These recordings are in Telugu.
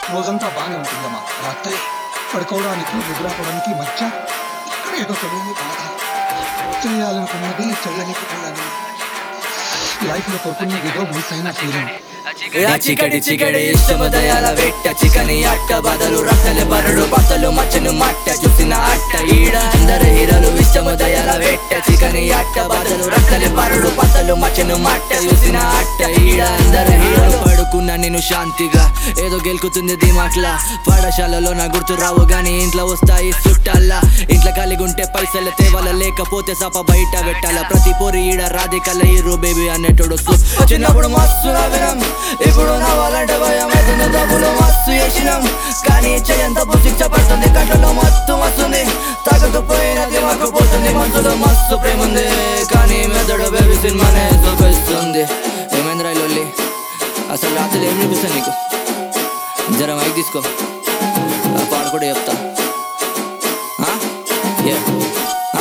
రోజంతా బాగానే ఉంటుందమ్మా రాత్రి పడుకోవడానికి నిద్రపోవడానికి మధ్య ఇక్కడ ఏదో తెలియని బాధ చేయాలనుకున్నది చేయలేకపోయాను లైఫ్ లో కోరుకునేది ఏదో మిస్ అయిన ఫీలింగ్ ఆ చికటి చికటి ఇష్టము దయాల వెట్ట చికని అట్ట బదలు రక్కలు బరడు బట్టలు మచ్చను మట్ట చూసిన అట్ట ఈడ అందరు హీరోలు ఇష్టము దయాల వెట్ట చికని అట్ట బదలు రక్కలు బరడు బట్టలు మచ్చను మట్ట చూసిన అట్ట ఈడ అందరు హీరోలు పడుకున్నా నేను శాంతిగా ఏదో గెలుకుతుంది దిమాక్లా పాఠశాలలో నా గుర్తు రావు గాని ఇంట్లో వస్తాయి చుట్టాల్లా ఇంట్లో కలిగి ఉంటే పైసలు తేవాల లేకపోతే సప బయట పెట్టాల ప్రతి పోరి ఈడ రాధికల హీరో బేబీ అనేటోడు సు- చిన్నప్పుడు మస్తు నవ్వినాం ఇప్పుడు నవ్వాలంటే భయం అవుతుంది డబ్బులు మస్తు చేసినాం కానీ చెయ్యంత శిక్ష పడుతుంది కట్టలో మస్తు మస్తుంది తగ్గకపోయినది మాకు పోతుంది మనసులో మస్తు ప్రేమ ఉంది కానీ మెదడు బేబీ సినిమానే చూపిస్తుంది ఏమైందిరా ఈ లొల్లి అసలు రాత్రి ఏం చూపిస్తాను నీకు జర మైక్ తీసుకో ఆ పాడు కూడా చెప్తా ఆ? Yeah. ఆ?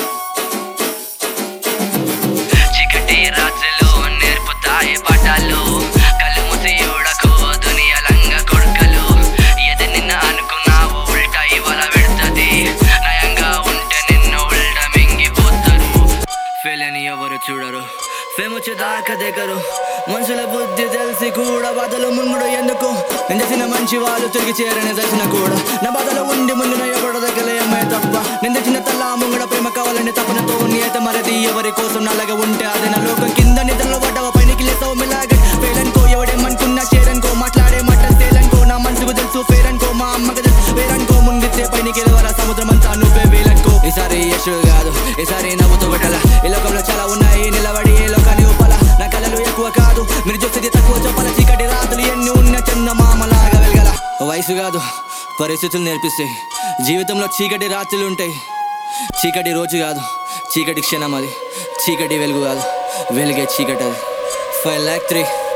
చీకటి రాత్రులు నేర్పుతాయి పాఠాలు కళ్ళు మూసి చూడకు దునియలంగా కొడుకలు ఏది నిన్న అనుకున్నావు ఉల్టా ఇవాళ పెడుతుంది నయంగా ఉంటే నిన్ను ఉల్ట మింగిపోతారు ఫెయిల్ అని ఎవరు చూడరు ఫేమ్ వచ్చేదాకా దగ్గరు మనుషుల బుద్ధి తెలిసి కూడా బాధలు ముంగుడు ఎందుకు నేను చేసిన మంచి వాళ్ళు తిరిగి చేరని తెలిసిన కూడా నా బాధలో ఉండి ముందు ఎవడ దగ్గర అమ్మాయి తప్ప నేను తెచ్చిన తల్ల ముంగడ ప్రేమ కావాలని తపనతో నీ అయితే మరది ఎవరి కోసం నల్లగా ఉంటే అదే నా లోకం కింద నిద్రలో పడ్డవ పైనకి లేసావు మెలాగా పేరనుకో ఎవడేమనుకున్నా చేరనుకో మాట్లాడే మాట తేలనుకో నా మనసుకు తెలుసు పేరనుకో మా అమ్మకు తెలుసు పేరనుకో ముంగితే పైనకి వెళ్ళవరా సముద్రం అంతా నువ్వే వేలనుకో ఈసారి యశు కాదు ఈసారి నవ్వుతూ పెట్టాల ఈ లోకంలో చాలా ఉన్నాయి నిలబడి ఏ లోకాన్ని ఊపాల నా కళలు ఎక్కువ కాదు మీరు చూసేది తక్కువ చెప్పాల చీకటి రాత్రులు ఎన్ని ఉన్న చందమామలాగా వెలగల వయసు కాదు పరిస్థితులు నేర్పిస్తాయి జీవితంలో చీకటి రాత్రులు ఉంటాయి చీకటి రోజు కాదు చీకటి క్షణం అది చీకటి వెలుగు కాదు వెలుగే చీకటి అది ఫైవ్ ల్యాక్ త్రీ